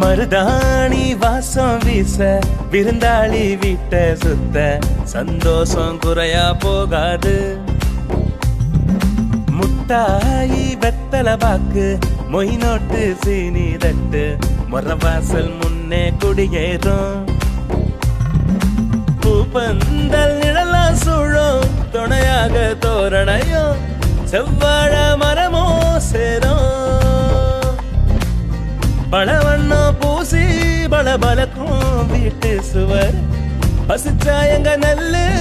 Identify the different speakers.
Speaker 1: மருதாணி வாசம் வீச விருந்தாளி வீட்ட சுத்த சந்தோஷம் குறையா போகாது முட்டாயி வெத்தல பாக்கு மொய் நோட்டு சீனி தட்டு முறவாசல் முன்னே குடியேறும் பூப்பந்தல் நிழலா சூழும் துணையாக தோரணையும் செவ்வாழ மரமோ சேரும் பழவண்ணம் பூசி பல பலக்கும் வீட்டு சுவர் பசிச்சா எங்க நெல்லு